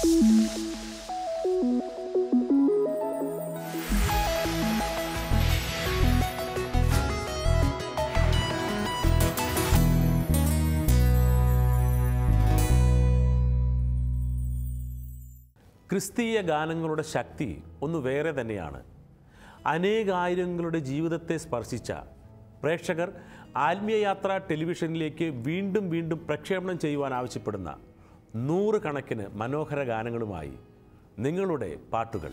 ക്രിസ്തീയ ഗാനങ്ങളുടെ ശക്തി ഒന്ന് വേറെ തന്നെയാണ് അനേകായിരങ്ങളുടെ ജീവിതത്തെ സ്പർശിച്ച പ്രേക്ഷകർ ആത്മീയയാത്ര ടെലിവിഷനിലേക്ക് വീണ്ടും വീണ്ടും പ്രക്ഷേപണം ചെയ്യുവാൻ ആവശ്യപ്പെടുന്ന നൂറുകണക്കിന് മനോഹര ഗാനങ്ങളുമായി നിങ്ങളുടെ പാട്ടുകൾ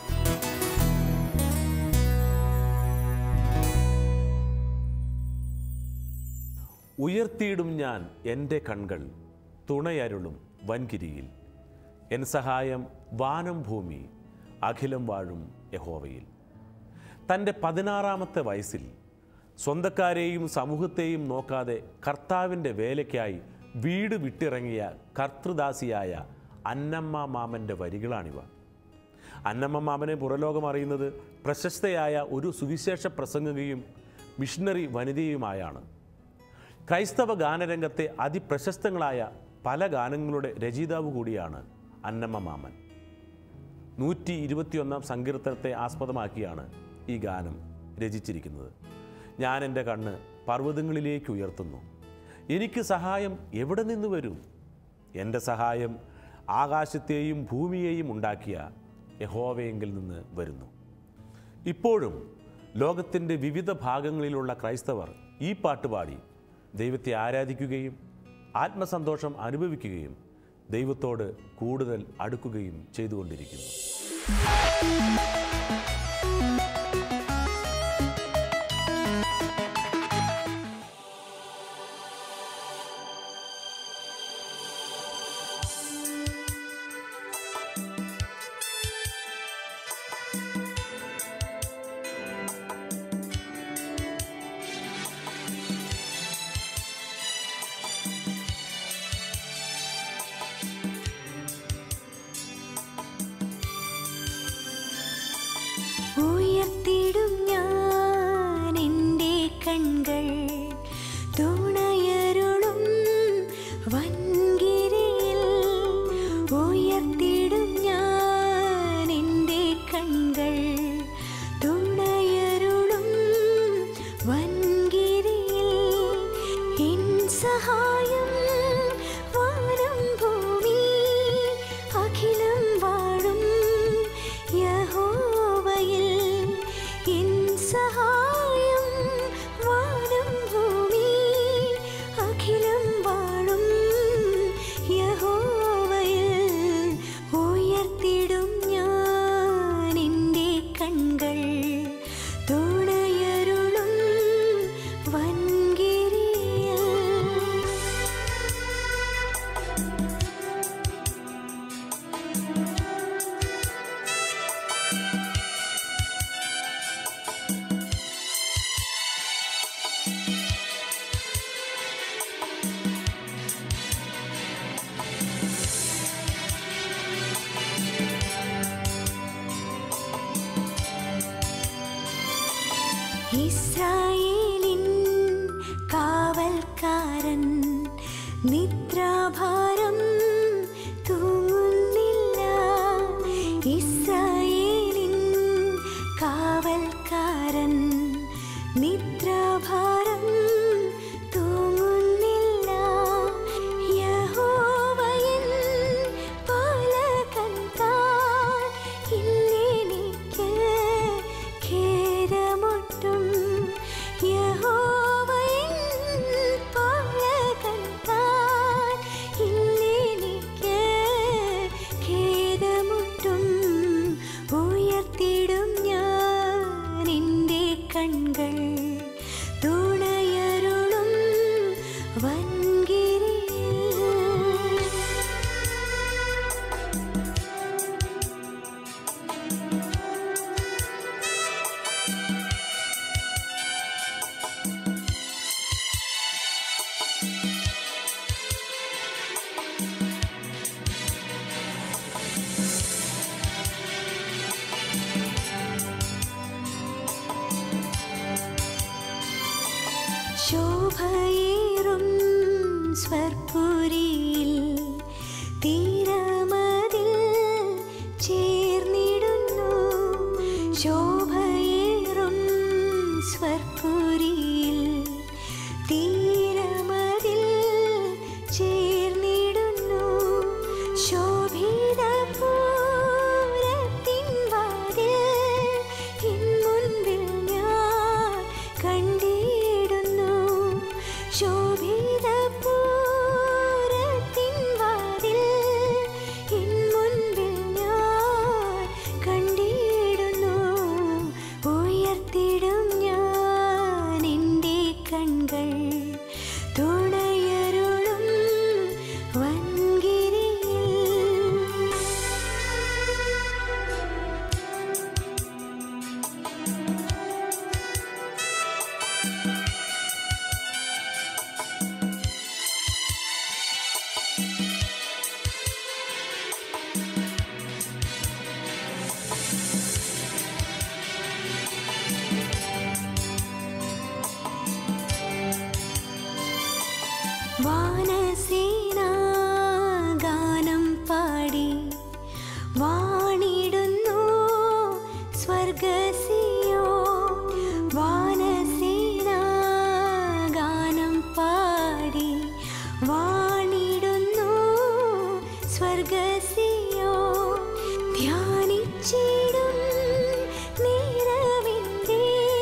ഉയർത്തിയിടും ഞാൻ എൻ്റെ കൺകൾ തുണയരുളും വൻകിരിയിൽ എൻ സഹായം വാനം ഭൂമി അഖിലം വാഴും യഹോവയിൽ തൻ്റെ പതിനാറാമത്തെ വയസ്സിൽ സ്വന്തക്കാരെയും സമൂഹത്തെയും നോക്കാതെ കർത്താവിൻ്റെ വേലയ്ക്കായി വീട് വിട്ടിറങ്ങിയ കർത്തൃദാസിയായ അന്നമ്മ മാമൻ്റെ വരികളാണിവ അന്നമ്മ മാമനെ പുറലോകം അറിയുന്നത് പ്രശസ്തയായ ഒരു സുവിശേഷ പ്രസംഗകയും മിഷണറി വനിതയുമായാണ് ക്രൈസ്തവ ഗാനരംഗത്തെ അതിപ്രശസ്തങ്ങളായ പല ഗാനങ്ങളുടെ രചയിതാവ് കൂടിയാണ് അന്നമ്മ മാമൻ നൂറ്റി ഇരുപത്തിയൊന്നാം സങ്കീർത്തനത്തെ ആസ്പദമാക്കിയാണ് ഈ ഗാനം രചിച്ചിരിക്കുന്നത് ഞാൻ എൻ്റെ കണ്ണ് പർവ്വതങ്ങളിലേക്ക് ഉയർത്തുന്നു എനിക്ക് സഹായം എവിടെ നിന്ന് വരും എൻ്റെ സഹായം ആകാശത്തെയും ഭൂമിയെയും ഉണ്ടാക്കിയ യഹോവയെങ്കിൽ നിന്ന് വരുന്നു ഇപ്പോഴും ലോകത്തിൻ്റെ വിവിധ ഭാഗങ്ങളിലുള്ള ക്രൈസ്തവർ ഈ പാട്ട് പാടി ദൈവത്തെ ആരാധിക്കുകയും ആത്മസന്തോഷം അനുഭവിക്കുകയും ദൈവത്തോട് കൂടുതൽ അടുക്കുകയും ചെയ്തുകൊണ്ടിരിക്കുന്നു ഉയർത്തിടും ഞാൻ എൻ്റെ കൺകൾ തുണയരുളും വൻകിരിയിൽ ഉയർത്തിടും ഞാൻ എൻ്റെ കൺകൾ തുണയരുളും വൻകിരിയിൽ എൻ സഹായം വാനം ഭൂമി അഖിലം വാഴും യഹോവയിൽ എൻ സഹായം വാനം ഭൂമി അഖിലം വാഴും യഹോവയിൽ ഉയർത്തിടും ഞാൻ എൻ്റെ കൺകൾ തുണയരുളും വൻകിരിയിൽ ഇസ്രായേലിൻ കാവൽക്കാരൻ നിദ്രാഭാരം തൂങ്ങുന്നില്ല ഇസ്രായേലിൻ കാവൽക്കാരൻ നിദ്രാഭാരം തൂങ്ങുന്നില്ല യഹോവയൻ പാലകൻ താൻ ഇല്ലെനിക്ക് ഖേദമൊട്ടും യഹോവയൻ പാലകൻ താൻ ഇല്ലെനിക്ക് ഖേദമൊട്ടും ഉയർത്തിടും ഞാൻ എൻ്റെ കൺകൾ തുണയരുളും വൻകിരിയിൽ സ്വർപ്പുരിയിൽ തീരമതിൽ ശോഭയേറും സ്വർപ്പുരിയിൽ തീരമതിൽ ചേർന്നിടുന്നു ശോഭിത പൂരത്തിൻ വാതിൽ എൻ മുൻപിൽ ഞാൻ കണ്ടിടുന്നു ശോഭിത പൂരത്തിൻ വാതിൽ എൻ മുൻപിൽ ഞാൻ കണ്ടിടുന്നു ഉയർത്തിടും ഞാൻ എൻ്റെ കൺകൾ തുണയരുളും വൻകിരിയിൽ വാനസേനാ ഗാനം പാടി വാണിടുന്നു സ്വർഗസിയോ വാനസേനാ ഗാനം പാടി വാണിടുന്നു സ്വർഗസിയോ ധ്യാനിച്ചിടും നേരവിൻ്റെ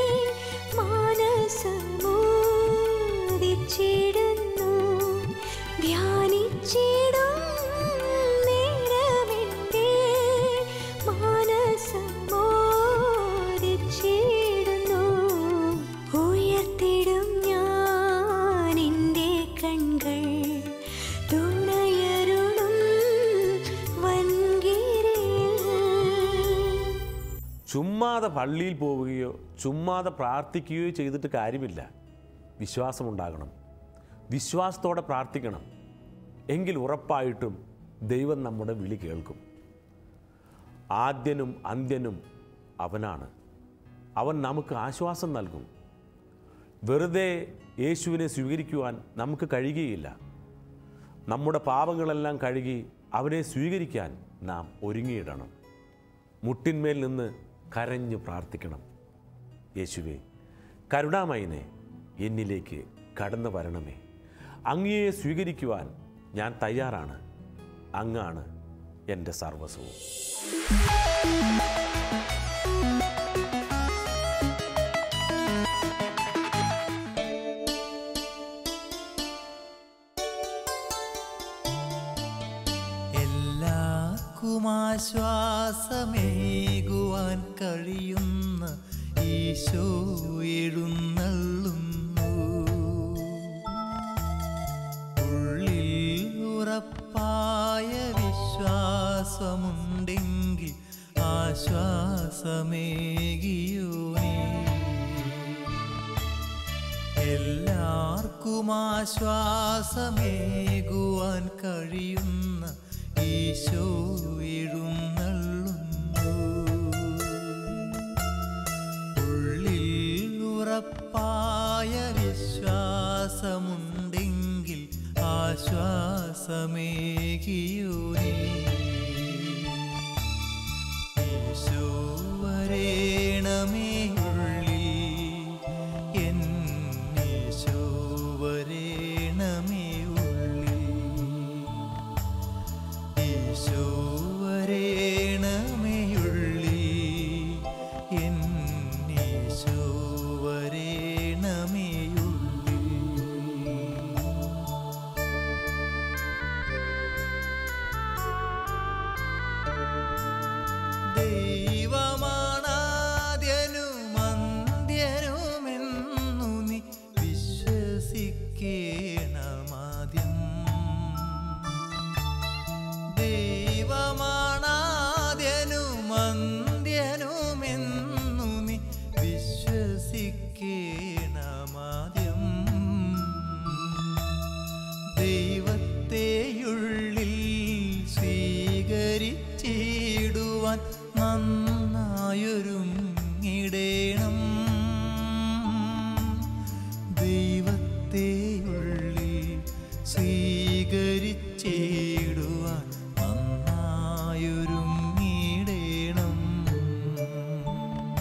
മാനസമോദിച്ചിടുന്നു ധ്യാനിച്ചിടും നേരമെൻ്റെ മാനസമോദിച്ചിടുന്നു ഉയർത്തിടും ഞാൻ എൻ്റെ കൺകൾ തുണയരുളും വൻകിരയിൽ ചുമ്മാതെ പള്ളിയിൽ പോവുകയോ ചുമ്മാതെ പ്രാർത്ഥിക്കുകയോ ചെയ്തിട്ട് കാര്യമില്ല വിശ്വാസമുണ്ടാകണം വിശ്വാസത്തോടെ പ്രാർത്ഥിക്കണം എങ്കിൽ ഉറപ്പായിട്ടും ദൈവം നമ്മുടെ വിളി കേൾക്കും ആദ്യനും അന്ത്യനും അവനാണ് അവൻ നമുക്ക് ആശ്വാസം നൽകും വെറുതെ യേശുവിനെ സ്വീകരിക്കുവാൻ നമുക്ക് കഴിയുകയില്ല നമ്മുടെ പാപങ്ങളെല്ലാം കഴുകി അവനെ സ്വീകരിക്കാൻ നാം ഒരുങ്ങിയിടണം മുട്ടിന്മേൽ നിന്ന് കരഞ്ഞു പ്രാർത്ഥിക്കണം യേശുവേ കരുണാമയനെ എന്നിലേക്ക് കടന്നു വരണമേ അങ്ങയെ സ്വീകരിക്കുവാൻ ഞാൻ തയ്യാറാണ് അങ്ങാണ് എൻ്റെ സർവസ്വവും എല്ലാവർക്കും ആശ്വാസമേകുവാൻ കഴിയുന്ന ഈശോ എഴുന്നള്ളുന്നു ഉള്ളിൽ ഉറപ്പായ വിശ്വാസമുണ്ടെങ്കിൽ ആശ്വാസമേകിയോ നീ എല്ലാവർക്കും ആശ്വാസമേകുവാൻ കഴിയുന്ന ഈശോ എഴുന്നള്ളുന്നു ഉള്ളിൽ ഉറപ്പായ വിശ്വാസമുണ്ടെങ്കിൽ ആശ്വാസമേകിയോ നീ യേശോ വരേണമേ ഉള്ളിൽ എൻ യേശോ വരേണമേ ഉള്ളിൽ യേശോ വരേണമേ ഉള്ളിൽ എൻ യേശോ വരേണമേ ഉള്ളിൽ ദൈവമാണാദ്യനും അന്ത്യനുമെന്നു നീ വിശ്വസിക്കേണമാദ്യം ദൈവമാണാദ്യനും അന്ത്യനുമെന്നു നീ വിശ്വസിക്കേണമാദ്യം ദൈവത്തെയുള്ളിൽ സ്വീകരിച്ചിടുവാൻ നന്നായൊരുങ്ങിടേണം ദൈവത്തെയുള്ളിൽ സ്വീകരിച്ചിടുവാൻ നന്നായൊരുങ്ങിടേണം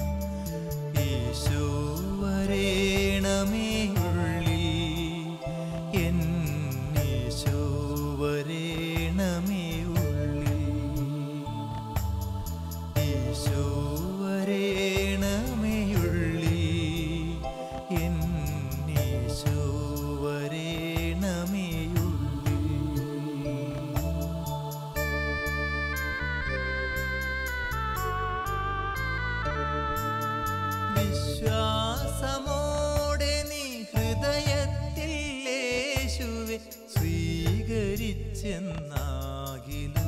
വിശ്വാസമോടെ നീ ഹൃദയത്തിൽ യേശുവെ സ്വീകരിച്ചെന്നാകിലോ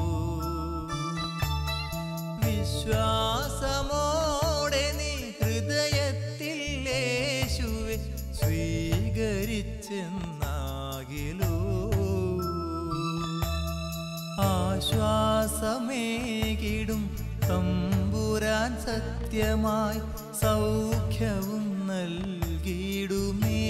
വിശ്വാസമോടെ നീ ഹൃദയത്തിൽ യേശുവെ സ്വീകരിച്ചെന്നാകിലോ ആശ്വാസമേകിടും തമ്പുരാൻ സത്യമായി സൗഖ്യവും നൽകിയിടുമേ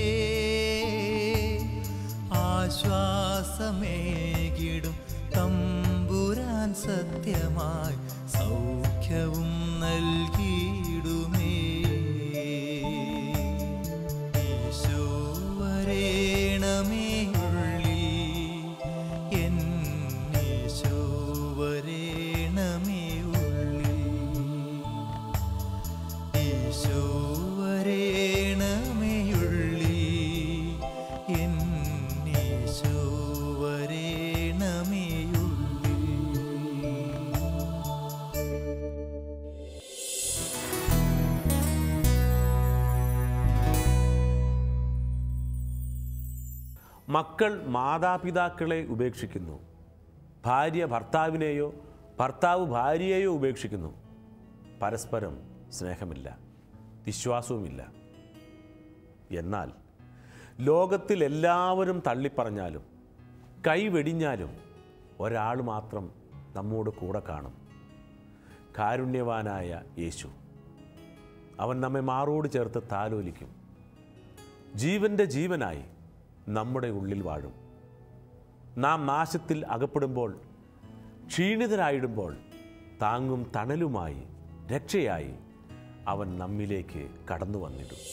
ആശ്വാസമേകിടും തമ്പുരാൻ സത്യമായി സൗഖ്യവും നൽകിയിടുമേ ഈശോ വരേണമേ ഉള്ളിൽ എൻ ഈശോ വരേണമേ ഉള്ളിൽ ഈശോ വരേണമേ ഉള്ളിൽ എൻ ഈശോ വരേണമേ ഉള്ളിൽ മക്കൾ മാതാപിതാക്കളെ ഉപേക്ഷിക്കുന്നു ഭാര്യ ഭർത്താവിനെയോ ഭർത്താവ് ഭാര്യയെയോ ഉപേക്ഷിക്കുന്നു പരസ്പരം സ്നേഹമില്ല വിശ്വാസവുമില്ല എന്നാൽ ലോകത്തിൽ എല്ലാവരും തള്ളിപ്പറഞ്ഞാലും കൈവെടിഞ്ഞാലും ഒരാൾ മാത്രം നമ്മോട് കൂടെ കാണും കാരുണ്യവാനായ യേശു അവൻ നമ്മെ മാറോട് ചേർത്ത് താലോലിക്കും ജീവൻ്റെ ജീവനായി നമ്മുടെ ഉള്ളിൽ വാഴും നാം നാശത്തിൽ അകപ്പെടുമ്പോൾ ക്ഷീണിതരായിടുമ്പോൾ താങ്ങും തണലുമായി രക്ഷയായി അവൻ നമ്മിലേക്ക് കടന്നു വന്നിടും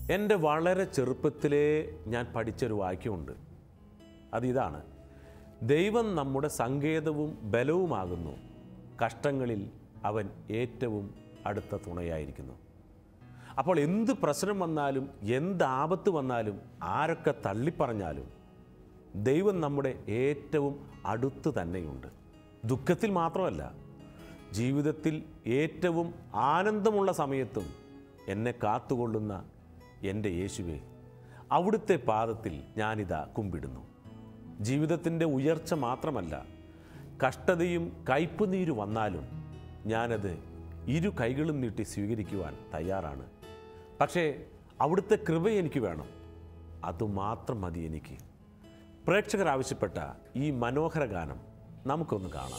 എൻ്റെ വളരെ ചെറുപ്പത്തിലേ ഞാൻ പഠിച്ചൊരു വാക്യമുണ്ട് അതിതാണ് ദൈവം നമ്മുടെ സങ്കേതവും ബലവുമാകുന്നു കഷ്ടങ്ങളിൽ അവൻ ഏറ്റവും അടുത്ത തുണയായിരിക്കുന്നു അപ്പോൾ എന്ത് പ്രശ്നം വന്നാലും എന്ത് ആപത്ത് വന്നാലും ആരൊക്കെ തള്ളിപ്പറഞ്ഞാലും ദൈവം നമ്മുടെ ഏറ്റവും അടുത്ത് തന്നെയുണ്ട് ദുഃഖത്തിൽ മാത്രമല്ല ജീവിതത്തിൽ ഏറ്റവും ആനന്ദമുള്ള സമയത്തും എന്നെ കാത്തുകൊള്ളുന്ന എൻ്റെ യേശുവെ അവിടുത്തെ പാദത്തിൽ ഞാനിതാ കുമ്പിടുന്നു ജീവിതത്തിൻ്റെ ഉയർച്ച മാത്രമല്ല കഷ്ടതയും കയ്പുനീര് വന്നാലും ഞാനത് ഇരു കൈകളും നീട്ടി സ്വീകരിക്കുവാൻ തയ്യാറാണ് പക്ഷേ അവിടുത്തെ കൃപ എനിക്ക് വേണം അതുമാത്രം മതി എനിക്ക് പ്രേക്ഷകർ ആവശ്യപ്പെട്ട ഈ മനോഹര ഗാനം നമുക്കൊന്ന് കാണാം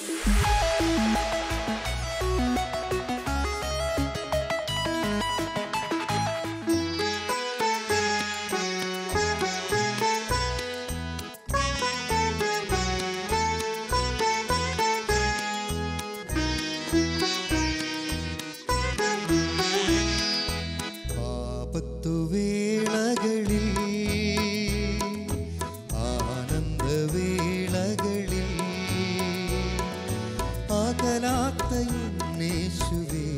ആപത്തുവേളകളിൽ ആനന്ദവേളകളിൽ അകലാത്ത എന്നേശുവേ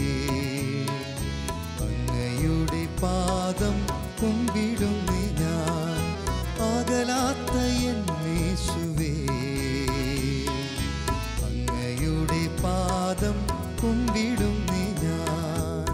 അങ്ങയുടെ പാദം കുമ്പിടുന്നു ഞാൻ അകലാത്ത എന്നേശുവേ അങ്ങയുടെ പാദം കുമ്പിടുന്നു ഞാൻ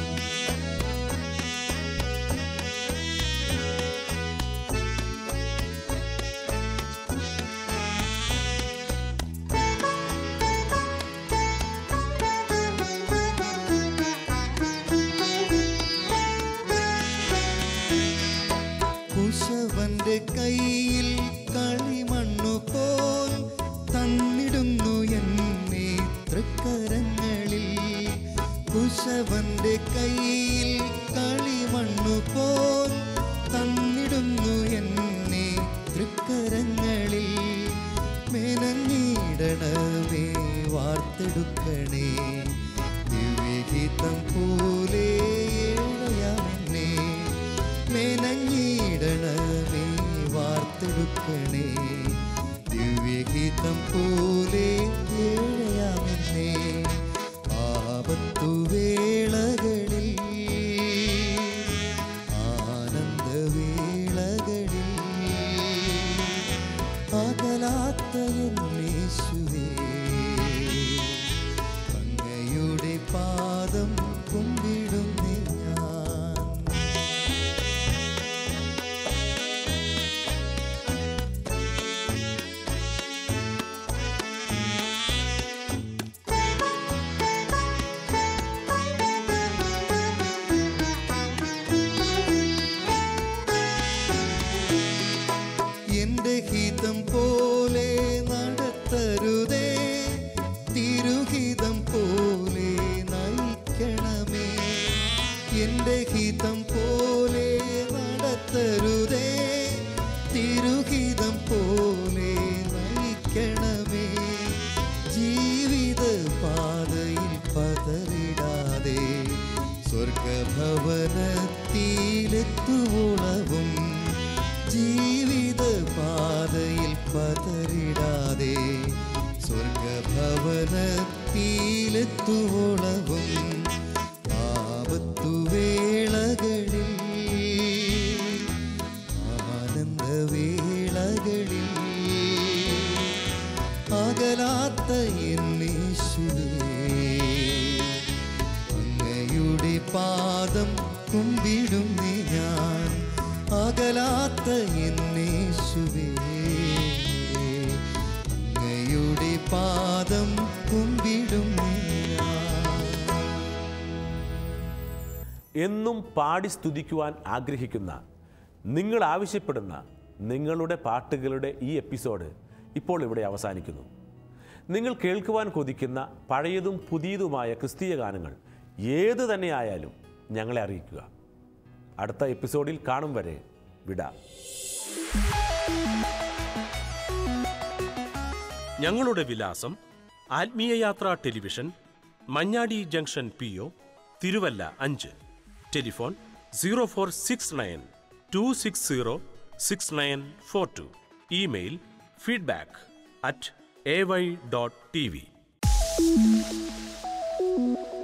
കുശവന്റെ കയ്യിൽ കളിമണ്ണു പോൽ തന്നിടുന്നു എന്നെ തൃക്കരങ്ങളിൽ കുശവന്റെ കയ്യിൽ കളിമണ്ണു പോൽ തന്നിടുന്നു എന്നെ തൃക്കരങ്ങളിൽ മെനഞ്ഞിടണമേ വാർത്തെടുക്കണേ ദിവ്യഗീതം പോലെ ഏഴയാമെന്നേ മെനഞ്ഞിടണമേ വാർത്തെടുക്കണേ ദിവ്യഗീതം പോലെ ഏഴയാമെന്നേ ആപത്തുവേളകളിൽ ആനന്ദവേളകളിൽ അകലാത്ത എന്നേശുവേ അങ്ങയുടെ പാദം കുമ്പിടുന്നേ ഞാൻ എന്റെ ഹിതം പോലെ നടത്തരുതേ തിരുഹിതം പോലെ നയിക്കണമേ എന്റെ ഹിതം പോലെ നടത്തരുതേ തിരുഹിതം പോലെ നയിക്കണമേ ജീവിത പാതയിൽ പതറിടാതെ സ്വർഗഭവനത്തിലെത്തുവോളവും ജീവിത പാതയിൽ പതറിടാതെ സ്വർഗഭവനത്തിലെത്തുവോളവും ആപത്തുവേളകളിൽ ആനന്ദവേളകളിൽ അകലാത്ത എന്നീശുവേ അങ്ങയുടെ പാദം കുമ്പിടുന്നേ ഞാൻ അകലാത്ത എന്നേശുവേ അങ്ങയുടെ പാദം കുമ്പിടുന്നേ ഞാൻ എന്നും പാടി സ്തുതിക്കുവാൻ ആഗ്രഹിക്കുന്ന നിങ്ങൾ ആവശ്യപ്പെടുന്ന നിങ്ങളുടെ പാട്ടുകളുടെ ഈ എപ്പിസോഡ് ഇപ്പോൾ ഇവിടെ അവസാനിക്കുന്നു നിങ്ങൾ കേൾക്കുവാൻ കൊതിക്കുന്ന പഴയതും പുതിയതുമായ ക്രിസ്തീയ ഗാനങ്ങൾ ഏത് തന്നെയായാലും ഞങ്ങളെ അറിയിക്കുക അടുത്ത എപ്പിസോഡിൽ കാണും വരെ വിടാം ഞങ്ങളുടെ വിലാസം Athmeeya Yathra television Manjadi junction P O Thiruvalla അഞ്ച് telephone zero four six nine two six zero six nine four two email feedback at A Y dot T V